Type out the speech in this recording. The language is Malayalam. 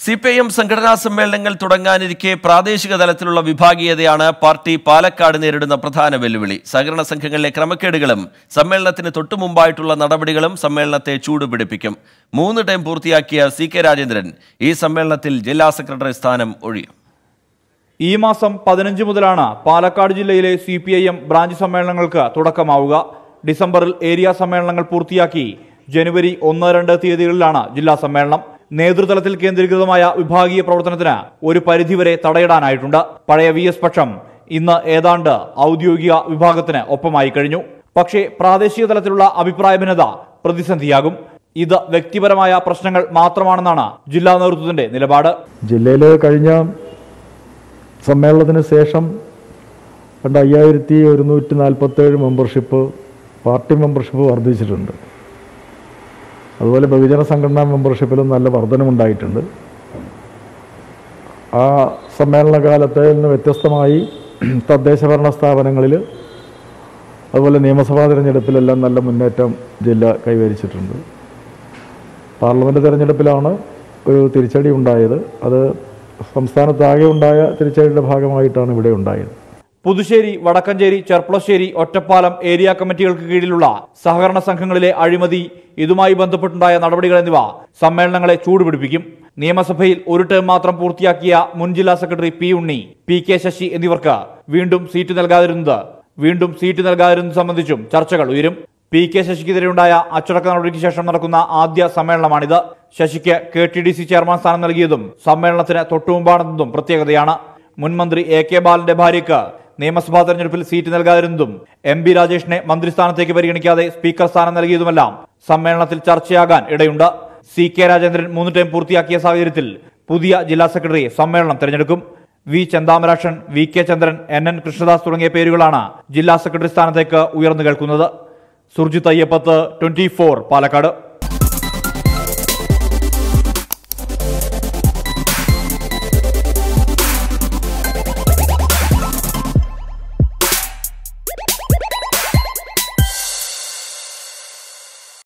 സി പി ഐ എം സംഘടനാ സമ്മേളനങ്ങൾ തുടങ്ങാനിരിക്കെ പ്രാദേശിക തലത്തിലുള്ള വിഭാഗീയതയാണ് പാർട്ടി പാലക്കാട് നേരിടുന്ന പ്രധാന വെല്ലുവിളി സഹകരണ സംഘങ്ങളിലെ ക്രമക്കേടുകളും സമ്മേളനത്തിന് തൊട്ടുമുമ്പായിട്ടുള്ള നടപടികളും സമ്മേളനത്തെ ചൂടുപിടിപ്പിക്കും മൂന്ന് ടൈം പൂർത്തിയാക്കിയ സി കെ രാജേന്ദ്രൻ ഈ സമ്മേളനത്തിൽ ജില്ലാ സെക്രട്ടറി സ്ഥാനം ഒഴിയും ഈ മാസം പതിനഞ്ച് മുതലാണ് പാലക്കാട് ജില്ലയിലെ C P I M branch സമ്മേളനങ്ങൾക്ക് തുടക്കമാവുക ഡിസംബറിൽ ഏരിയ സമ്മേളനങ്ങൾ പൂർത്തിയാക്കി ജനുവരി ഒന്ന് രണ്ട് തീയതികളിലാണ് ജില്ലാ സമ്മേളനം നേതൃതലത്തിൽ കേന്ദ്രീകൃതമായ വിഭാഗീയ പ്രവർത്തനത്തിന് ഒരു പരിധിവരെ തടയിടാനായിട്ടുണ്ട് പഴയ വി എസ് പക്ഷം ഇന്ന് ഏതാണ്ട് ഔദ്യോഗിക വിഭാഗത്തിന് ഒപ്പമായി കഴിഞ്ഞു പക്ഷേ പ്രാദേശിക തലത്തിലുള്ള അഭിപ്രായ ഭിന്നത പ്രതിസന്ധിയാകും ഇത് വ്യക്തിപരമായ പ്രശ്നങ്ങൾ മാത്രമാണെന്നാണ് ജില്ലാ നേതൃത്വത്തിന്റെ നിലപാട് ജില്ലയിൽ കഴിഞ്ഞ സമ്മേളനത്തിന് ശേഷം രണ്ട് അയ്യായിരത്തി ഒരുന്നൂറ്റി നാൽപ്പത്തേഴ് മെമ്പർഷിപ്പ് പാർട്ടി മെമ്പർഷിപ്പ് വർദ്ധിച്ചിട്ടുണ്ട് അതുപോലെ ബഹുജന സംഘടനാ മെമ്പർഷിപ്പിലും നല്ല വർധനമുണ്ടായിട്ടുണ്ട് ആ സമ്മേളന കാലത്തിൽ നിന്ന് വ്യത്യസ്തമായി തദ്ദേശ ഭരണ സ്ഥാപനങ്ങളിൽ അതുപോലെ നിയമസഭാ തിരഞ്ഞെടുപ്പിലെല്ലാം നല്ല മുന്നേറ്റം ജില്ല കൈവരിച്ചിട്ടുണ്ട് പാർലമെൻറ്റ് തിരഞ്ഞെടുപ്പിലാണ് ഒരു തിരിച്ചടി ഉണ്ടായത് അത് സംസ്ഥാനത്താകെ ഉണ്ടായ തിരിച്ചടിയുടെ ഭാഗമായിട്ടാണ് ഇവിടെ ഉണ്ടായത് പുതുശ്ശേരി വടക്കഞ്ചേരി ചെർപ്പളശ്ശേരി ഒറ്റപ്പാലം ഏരിയ കമ്മിറ്റികൾക്ക് കീഴിലുള്ള സഹകരണ സംഘങ്ങളിലെ അഴിമതി ഇതുമായി ബന്ധപ്പെട്ടുണ്ടായ നടപടികൾ എന്നിവ സമ്മേളനങ്ങളെ ചൂടുപിടിപ്പിക്കും നിയമസഭയിൽ ഒരു ടേം മാത്രം പൂർത്തിയാക്കിയ മുൻ ജില്ലാ secretary P Unni P K Sasi എന്നിവർക്ക് വീണ്ടും സീറ്റ് നൽകാതിരുന്നത് വീണ്ടും സീറ്റ് നൽകാതിരുന്നത് സംബന്ധിച്ചും ചർച്ചകൾ ഉയരും പി കെ ശശിക്കെതിരെയുണ്ടായ അച്ചടക്ക നടപടിക്ക് ശേഷം നടക്കുന്ന ആദ്യ സമ്മേളനമാണിത് ശശിക്ക് K T D C chairman സ്ഥാനം നൽകിയതും സമ്മേളനത്തിന് തൊട്ടുമുമ്പാണെന്നതും പ്രത്യേകതയാണ് മുൻമന്ത്രി എ കെ ബാലന്റെ ഭാര്യയ്ക്ക് നിയമസഭാ തെരഞ്ഞെടുപ്പിൽ സീറ്റ് നൽകാതിരുന്നതും എം ബി രാജേഷിനെ മന്ത്രിസ്ഥാനത്തേക്ക് പരിഗണിക്കാതെ സ്പീക്കർ സ്ഥാനം നൽകിയതുമെല്ലാം സമ്മേളനത്തിൽ ചർച്ചയാകാൻ ഇടയുണ്ട് സി കെ രാജേന്ദ്രൻ മൂന്ന് ടൈം പൂർത്തിയാക്കിയ സാഹചര്യത്തിൽ പുതിയ ജില്ലാ സെക്രട്ടറി സമ്മേളനം തെരഞ്ഞെടുക്കും V Chenthamarakshan V K Chandran N N Krishnadas തുടങ്ങിയ പേരുകളാണ് ജില്ലാ സെക്രട്ടറി സ്ഥാനത്തേക്ക് ഉയർന്നു കേൾക്കുന്നത് സുർജിത്ത് അയ്യപ്പത്ത് ട്വന്റി പാലക്കാട്